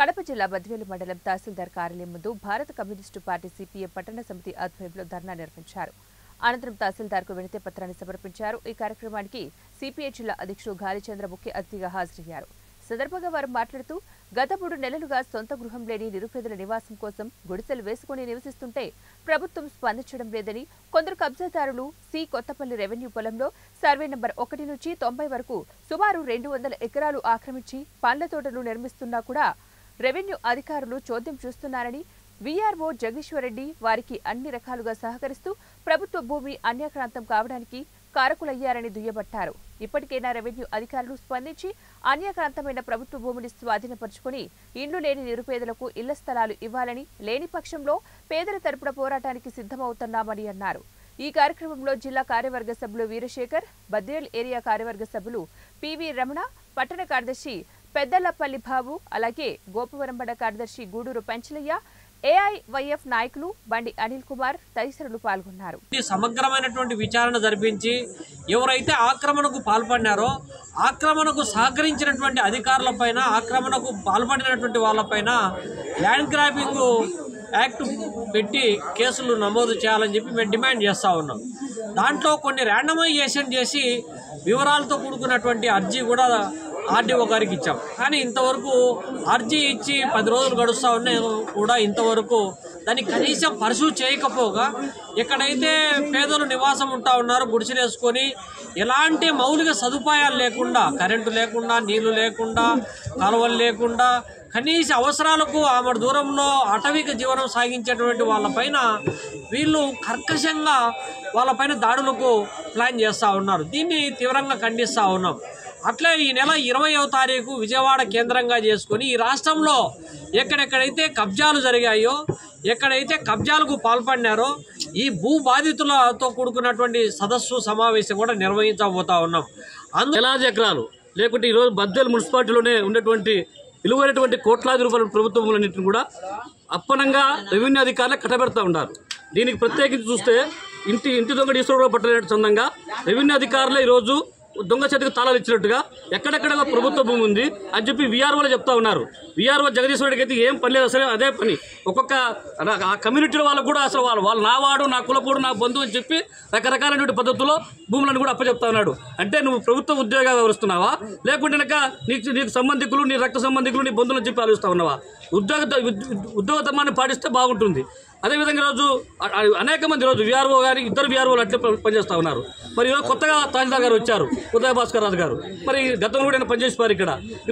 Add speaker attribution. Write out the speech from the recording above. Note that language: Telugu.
Speaker 1: కడప జిల్లా బద్వేలు మండలం తహసీల్దార్ కార్యాలయం ముందు భారత కమ్యూనిస్టు పార్టీ సిపిఎం పట్టణ సమితి ఆధ్వర్యంలో ధర్నా నిర్వహించారు అనంతరం తహసీల్దార్కు వినతి పత్రాన్ని సమర్పించారు ఈ కార్యక్రమానికి సిపిఐ జిల్లా అధ్యక్షుడు గాలిచంద్ర ముఖ్య అతిథిగా హాజరయ్యారు ఈ సందర్భంగా వారు మాట్లాడుతూ గత మూడు నెలలుగా సొంత గృహం లేని నిరుపేదల నివాసం కోసం గుడిసెలు వేసుకుని నివసిస్తుంటే ప్రభుత్వం స్పందించడం లేదని కొందరు కబ్జాదారులు సి కొత్తపల్లి రెవెన్యూ పొలంలో సర్వే నంబర్ ఒకటి నుంచి తొంభై వరకు సుమారు రెండు వందల ఎకరాలు ఆక్రమించి పండ్ల తోటలు నిర్మిస్తున్నా కూడా రెవెన్యూ అధికారులు చోద్యం చూస్తున్నారని వీఆర్ఓ జగదీశ్వరరెడ్డి వారికి అన్ని రకాలుగా సహకరిస్తూ ప్రభుత్వ భూమి అన్యాక్రాంతం కావడానికి కారకులయ్యారని దుయ్యబట్టారు ఇప్పటికైనా రెవెన్యూ అధికారులు స్పందించి అన్యాక్రాంతమైన ప్రభుత్వ భూమిని స్వాధీనపరుచుకుని ఇండ్లు లేని నిరుపేదలకు ఇళ్ల స్థలాలు ఇవ్వాలని లేని పక్షంలో పేదల తరపున పోరాటానికి సిద్ధమవుతున్నామని అన్నారు ఈ కార్యక్రమంలో జిల్లా కార్యవర్గ సభ్యులు వీరశేఖర్ బద్వేల్ ఏరియా కార్యవర్గ సభ్యులు పివి రమణ పట్టణ కార్యదర్శి పెద్దలపల్లి బాబు అలాగే గోపవరంబడ కార్యదర్శి గూడూరు పెంచలయ్య ఏఐవైఎఫ్ నాయకులు బండి అనిల్ కుమార్ తదితరులు పాల్గొన్నారు
Speaker 2: ఈ సమగ్రమైనటువంటి విచారణ జరిపించి ఎవరైతే ఆక్రమణకు పాల్పడినారో ఆక్రమణకు సహకరించినటువంటి అధికారులపైన ఆక్రమణకు పాల్పడినటువంటి వాళ్ళపైన ల్యాండ్ గ్రాబింగ్ యాక్ట్ పెట్టి కేసులు నమోదు చేయాలని చెప్పి మేము డిమాండ్ చేస్తూ ఉన్నాం దాంట్లో కొన్ని ర్యాండమైజేషన్ చేసి వివరాలతో కూడుకున్నటువంటి అర్జీ కూడా ఆర్డీఓ గారికి ఇచ్చాం కానీ ఇంతవరకు అర్జీ ఇచ్చి పది రోజులు గడుస్తూ ఉన్నాయి కూడా ఇంతవరకు దాన్ని కనీసం పరిశు చేయకపోగా ఎక్కడైతే పేదలు నివాసం ఉంటా ఉన్నారో గుడిసెలేసుకొని ఎలాంటి మౌలిక సదుపాయాలు లేకుండా కరెంటు లేకుండా నీళ్లు లేకుండా కాలువలు లేకుండా కనీస అవసరాలకు ఆమె దూరంలో అటవిక జీవనం సాగించేటువంటి వాళ్ళపైన వీళ్ళు కర్కశంగా వాళ్ళపైన దాడులకు ప్లాన్ చేస్తూ ఉన్నారు దీన్ని తీవ్రంగా ఖండిస్తూ ఉన్నాం అట్లే ఈ నెల ఇరవయవ తారీఖు విజయవాడ కేంద్రంగా చేసుకుని ఈ రాష్ట్రంలో ఎక్కడెక్కడైతే కబ్జాలు జరిగాయో ఎక్కడైతే కబ్జాలకు పాల్పడినారో ఈ భూ బాధితులతో కూడుకున్నటువంటి సదస్సు సమావేశం కూడా నిర్వహించబోతా ఉన్నాం అందు
Speaker 3: వేలాది ఎకరాలు లేకుంటే ఈరోజు బద్దెల మున్సిపాలిటీలోనే ఉన్నటువంటి విలువైనటువంటి కోట్లాది రూపాయల ప్రభుత్వ భూములన్నింటిని కూడా అప్పనంగా రెవెన్యూ అధికారులు కట్టబెడతా ఉన్నారు దీనికి ప్రత్యేకించి చూస్తే ఇంటి ఇంటి దొంగ ఈశ్వరుడు పట్టలేని చందంగా రెవెన్యూ అధికారులే ఈరోజు దొంగ చేతికి తాళాలు ఇచ్చినట్టుగా ఎక్కడెక్కడ ప్రభుత్వ భూమి ఉంది అని చెప్పి వీఆర్ఓలు చెప్తా ఉన్నారు వీఆర్ఓ జగదీశ్వరుడికి అయితే ఏం పని లేదు అసలు అదే పని ఒక్కొక్క ర- ఆ కమ్యూనిటీలో వాళ్ళకు కూడా అసలు వాళ్ళు వాళ్ళు నా వాడు నా కులపోడు నా బంధువు అని చెప్పి రకరకాలైనటువంటి పద్ధతుల్లో భూములను కూడా అప్పచెప్తా ఉన్నాడు అంటే నువ్వు ప్రభుత్వ ఉద్యోగాలు వ్యవహరిస్తున్నావా లేకుంటే కనుక నీకు నీకు సంబంధికులు నీ రక్త సంబంధికులు నీ బంధువులు చెప్పి ఆలోచిస్తా ఉన్నావా ఉద్యోగ ఉద్యోగ ధర్మాన్ని పాటిస్తే బాగుంటుంది అదేవిధంగా ఈరోజు అ- అ- అనేక మంది ఈరోజు విఆర్ఓ గారి ఇద్దరు విఆర్ఓలు అట్లే ప- పనిచేస్తా ఉన్నారు మరి ఈరోజు కొత్తగా తహసీల్దార్ గారు వచ్చారు ఉదయ భాస్కర్ రాజు గారు మరి గతంలో కూడా ఆయన పనిచేసిపోయారు ఇక్కడ